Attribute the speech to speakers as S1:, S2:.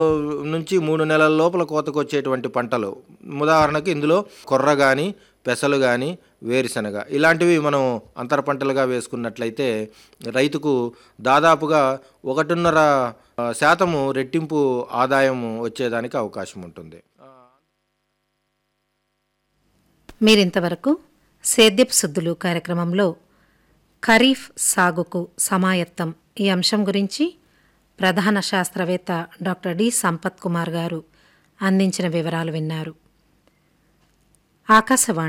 S1: నుంచి మూడు నెలల లోపల కోతకు వచ్చేటువంటి పంటలు ఉదాహరణకు ఇందులో కొర్ర కానీ పెసలు కానీ వేరుశనగ ఇలాంటివి మనం అంతర పంటలుగా వేసుకున్నట్లయితే రైతుకు దాదాపుగా ఒకటిన్నర ఆ, శాతము రెట్టింపు ఆదాయం వచ్చేదానికి అవకాశం ఉంటుంది
S2: మీరింతవరకు సేద్యపు సుద్దులు కార్యక్రమంలో ఖరీఫ్ సాగుకు సమాయత్తం ఈ అంశం గురించి ప్రధాన శాస్త్రవేత్త డాక్టర్ డి సంపత్ కుమార్ గారు అందించిన వివరాలు విన్నారు ఆకాశవాణి